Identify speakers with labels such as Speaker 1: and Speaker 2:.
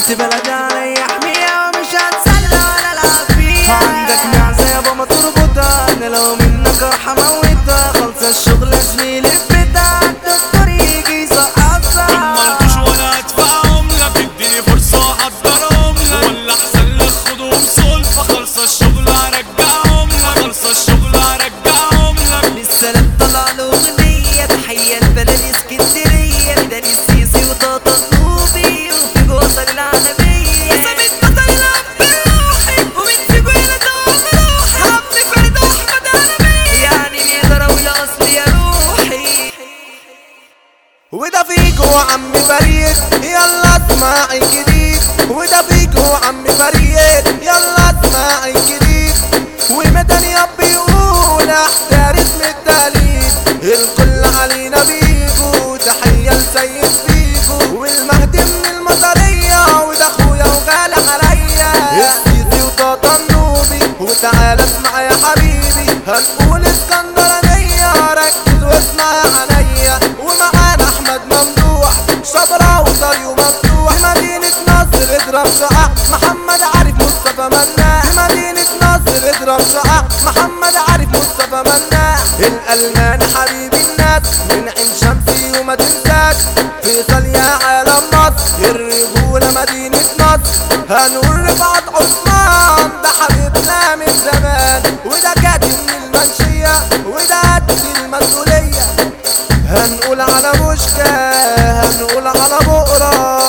Speaker 1: بس بلدي علي يحميها ومش هتسلى ولا العب فيها عندك معزة يابا ما تربطها انا لو منك راح اموتها خلص الشغل يا زميلي في بيتها الدكتور يجي يسقطها
Speaker 2: مالكوش ولا ادفعهم لك اديني فرصة احضرهم لك ولا احسن لك خدهم سلفة خلص الشغل هرجعهم لك خلص الشغل هرجعهم لك
Speaker 1: بالسلام طلع له اغنية تحية لبلد اسكندرية بدل السيسي وطاطا النوبي وفي جوصل العالمية سامي بطل العب بالروحي ومن سجويلة دوام روحي عبد فرد احمد عالمية يعني نقدر اقول اصلي يا روحي
Speaker 3: وده فيكو عم فريد يلا اسمع الجديد وده فيكو عم فريد يلا اسمع الجديد ومدني اب بيقول احترس من التقليد الكل علينا بيجو تحية لسيد فيجو والمهدي من المطرية وده اخويا وغالي عليا السيسي وطاطا النوبي وتعالى اسمع يا حبيبي هنقول اسكندرانية ركز واسمع يا عينيا ومعانا احمد ممدوح شبرا وطريق مفتوح مدينة نصر اضرب شقع محمد عارف مصطفى مناع مدينة نصر اضرب شقع محمد عارف مصطفى مناع الألمان حبيب الناس من عين شمسي وما تنساش فيصل يا عالم مصر الرجولة مدينة نصر هنقول رفعت عثمان ده حبيبنا من زمان وده كاتب من المنشية وده قد المسؤولية هنقول على مشكا هنقول على بقرة